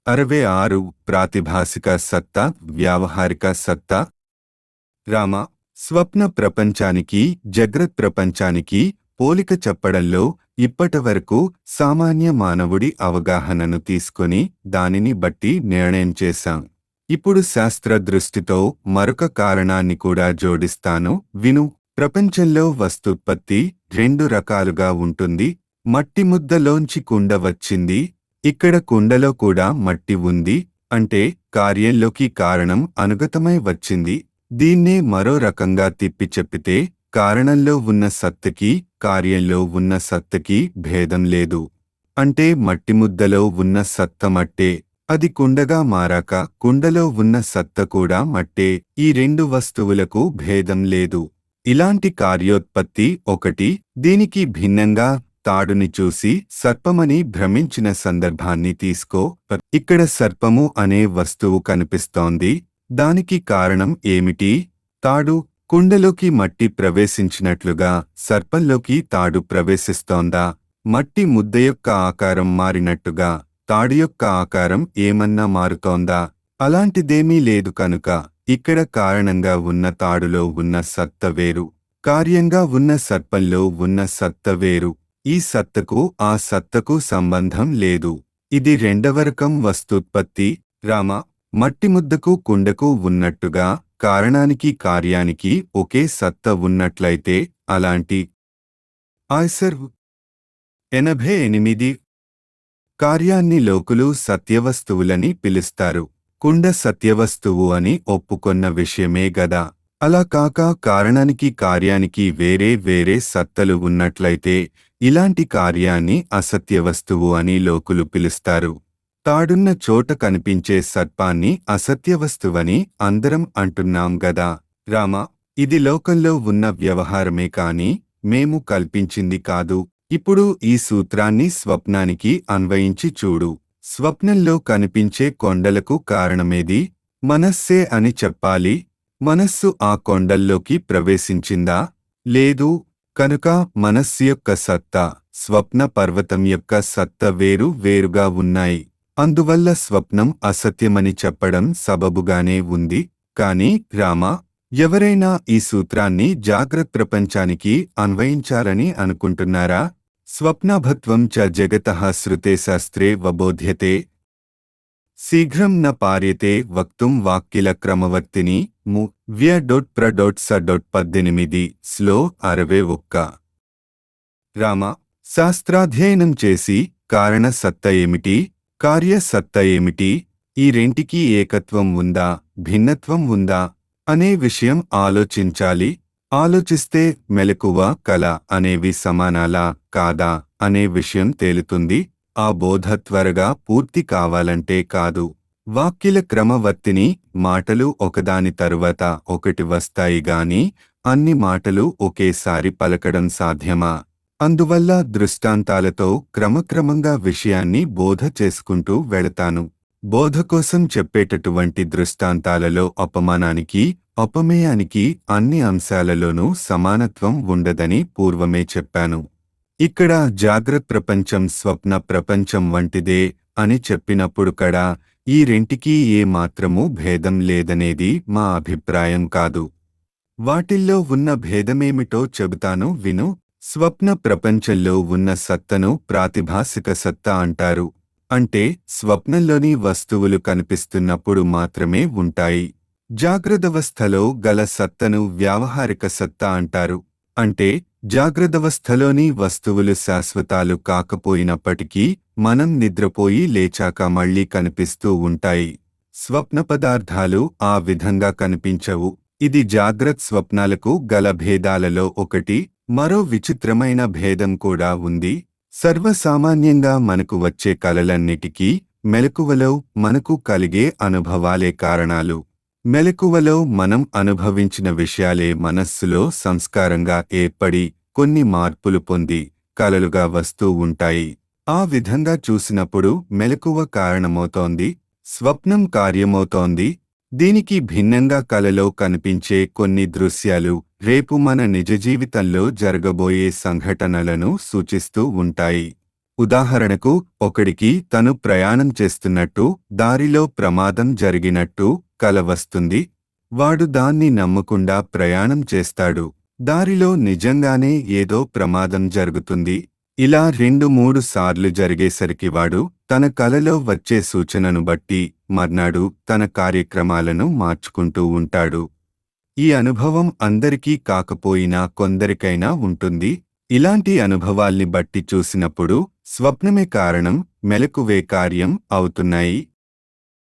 అరవై ఆరు ప్రాతిభాసిక సత్తా వ్యావహారిక సత్తా రామ స్వప్న ప్రపంచానికి జగ్రత్ ప్రపంచానికి పోలిక చెప్పడంలో ఇప్పటివరకు సామాన్య మానవుడి అవగాహనను తీసుకొని దానిని బట్టి నిర్ణయం చేశాం ఇప్పుడు శాస్త్ర దృష్టితో మరొక కారణాన్ని కూడా జోడిస్తాను విను ప్రపంచంలో వస్తుత్పత్తి రెండు రకాలుగా ఉంటుంది మట్టి ముద్దలోంచి కుండ వచ్చింది ఇక్కడ కుండలో కూడా మట్టి ఉంది అంటే కార్యంలోకి కారణం అనుగతమై వచ్చింది దీన్నే మరో రకంగా తిప్పి చెప్పితే కారణంలో ఉన్న సత్తకి కార్యంలో ఉన్న సత్తకి భేదం లేదు అంటే మట్టి ముద్దలో ఉన్న సత్త మట్టే అది కుండగా మారాక కుండలో ఉన్న సత్త కూడా మట్టే ఈ రెండు వస్తువులకు భేదం లేదు ఇలాంటి కార్యోత్పత్తి ఒకటి దీనికి భిన్నంగా తాడుని చూసి సర్పమని భ్రమించిన సందర్భాన్ని తీసుకో ఇక్కడ సర్పము అనే వస్తువు కనిపిస్తోంది దానికి కారణం ఏమిటి తాడు కుండలోకి మట్టి ప్రవేశించినట్లుగా సర్పంలోకి తాడు ప్రవేశిస్తోందా మట్టి ముద్ద యొక్క ఆకారం మారినట్టుగా తాడు యొక్క ఆకారం ఏమన్నా మారుతోందా అలాంటిదేమీ లేదు కనుక ఇక్కడ కారణంగా ఉన్న తాడులో ఉన్న సత్త వేరు కార్యంగా ఉన్న సర్పంలో ఉన్న సత్త వేరు ఈ సత్తకు ఆ సత్తకు సంబంధం లేదు ఇది రెండవ రకం వస్తుత్పత్తి రామ మట్టి ముద్దకు కుండకు ఉన్నట్టుగా కారణానికి కార్యానికి ఒకే సత్త ఉన్నట్లయితే అలాంటి ఆయ్సర్ ఎనభై ఎనిమిది కార్యాన్ని లోకులు సత్యవస్తువులని పిలుస్తారు కుండ సత్యవస్తువు అని ఒప్పుకొన్న విషయమే గదా అలా కాక కారణానికి కార్యానికి వేరే వేరే సత్తలు ఉన్నట్లయితే ఇలాంటి కార్యాన్ని అసత్యవస్తువు అని లోకులు పిలుస్తారు తాడున్న చోట కనిపించే సర్పాన్ని అసత్యవస్తువని అందరం అంటున్నాం గదా రామ ఇది లోకంలో ఉన్న వ్యవహారమే కాని మేము కల్పించింది కాదు ఇప్పుడు ఈ సూత్రాన్ని స్వప్నానికి అన్వయించి చూడు స్వప్నంలో కనిపించే కొండలకు కారణమేది మనస్సే అని చెప్పాలి మనస్సు ఆ కొండల్లోకి ప్రవేశించిందా లేదు కనుక మనస్సు యొక్క సత్తా స్వప్న పర్వతం యొక్క సత్త వేరు వేరుగా ఉన్నాయి అందువల్ల స్వప్నం అసత్యమని చెప్పడం సబబుగానే ఉంది కాని రామ ఎవరైనా ఈ సూత్రాన్ని జాగ్రత్త ప్రపంచానికి అన్వయించాలని అనుకుంటున్నారా స్వప్నభత్వం చ జగత శృతే శాస్త్రే వబోధ్యతే శీఘ్రం న పార్యతే వక్తుం వాక్కిల క్రమవర్తిని ము వ్య డొట్ ప్ర డొట్ స డొట్ పద్దెనిమిది స్లో అరవై ఒక్క రామ శాస్త్రాధ్యయనం చేసి కారణ సత్త ఏమిటి కార్య సత్త ఏమిటి ఈ రెంటికి ఏకత్వం ఉందా భిన్నత్వం ఉందా అనే విషయం ఆలోచించాలి ఆలోచిస్తే మెలకువ కల అనేవి సమానాలా కాదా అనే విషయం తేలుతుంది ఆ బోధ త్వరగా పూర్తి కావాలంటే కాదు వాక్యల క్రమవర్తిని మాటలు ఒకదాని తరువాత ఒకటి వస్తాయి గాని అన్ని మాటలు ఒకేసారి పలకడం సాధ్యమా అందువల్ల దృష్టాంతాలతో క్రమక్రమంగా విషయాన్ని బోధ చేసుకుంటూ వెళతాను బోధ కోసం చెప్పేటటువంటి దృష్టాంతాలలో అపమానానికి అపమేయానికి అన్ని అంశాలలోనూ సమానత్వం ఉండదని పూర్వమే చెప్పాను ఇక్కడ జాగ్రత్త ప్రపంచం స్వప్న ప్రపంచం వంటిదే అని చెప్పినప్పుడు కడా ఈ రెంటికి ఏ మాత్రమూ భేదం లేదనేది మా అభిప్రాయం కాదు వాటిల్లో ఉన్న భేదమేమిటో చెబుతాను విను స్వప్న ప్రపంచంలో ఉన్న సత్తను ప్రాతిభాసిక సత్తా అంటారు అంటే స్వప్నంలోని వస్తువులు కనిపిస్తున్నప్పుడు మాత్రమే ఉంటాయి జాగ్రత్తవస్థలో గల సత్తను వ్యావహారిక సత్తా అంటారు అంటే జాగ్రత్తవస్థలోని వస్తువులు శాశ్వతాలు కాకపోయినప్పటికీ మనం నిద్రపోయి లేచాక మళ్లీ కనిపిస్తూ ఉంటాయి స్వప్న పదార్థాలు ఆ విధంగా కనిపించవు ఇది జాగ్రత్త స్వప్నాలకు గల భేదాలలో ఒకటి మరో విచిత్రమైన భేదం కూడా ఉంది సర్వసామాన్యంగా మనకు వచ్చే కలలన్నిటికీ మెలకువలో మనకు కలిగే అనుభవాలే కారణాలు మెలకువలో మనం అనుభవించిన విషయాలే మనస్సులో సంస్కారంగా ఏర్పడి కొన్ని మార్పులు పొంది కలలుగా వస్తూ ఉంటాయి ఆ విధంగా చూసినప్పుడు మెలకువ కారణమవుతోంది స్వప్నం కార్యమవుతోంది దీనికి భిన్నంగా కలలో కనిపించే కొన్ని దృశ్యాలు రేపు మన నిజ జీవితంలో జరగబోయే సంఘటనలను సూచిస్తూ ఉంటాయి ఉదాహరణకు ఒకడికి తను ప్రయాణం చేస్తున్నట్టు దారిలో ప్రమాదం జరిగినట్టు కల వస్తుంది వాడు దాన్ని నమ్మకుండా ప్రయాణం చేస్తాడు దారిలో నిజంగానే ఏదో ప్రమాదం జరుగుతుంది ఇలా రెండు మూడు సార్లు జరిగేసరికి వాడు తన కలలో వచ్చే సూచనను బట్టి మర్నాడు తన కార్యక్రమాలను మార్చుకుంటూ ఉంటాడు ఈ అనుభవం అందరికీ కాకపోయినా కొందరికైనా ఉంటుంది ఇలాంటి అనుభవాల్ని బట్టి చూసినప్పుడు స్వప్నమే కారణం మెలకువే కార్యం అవుతున్నాయి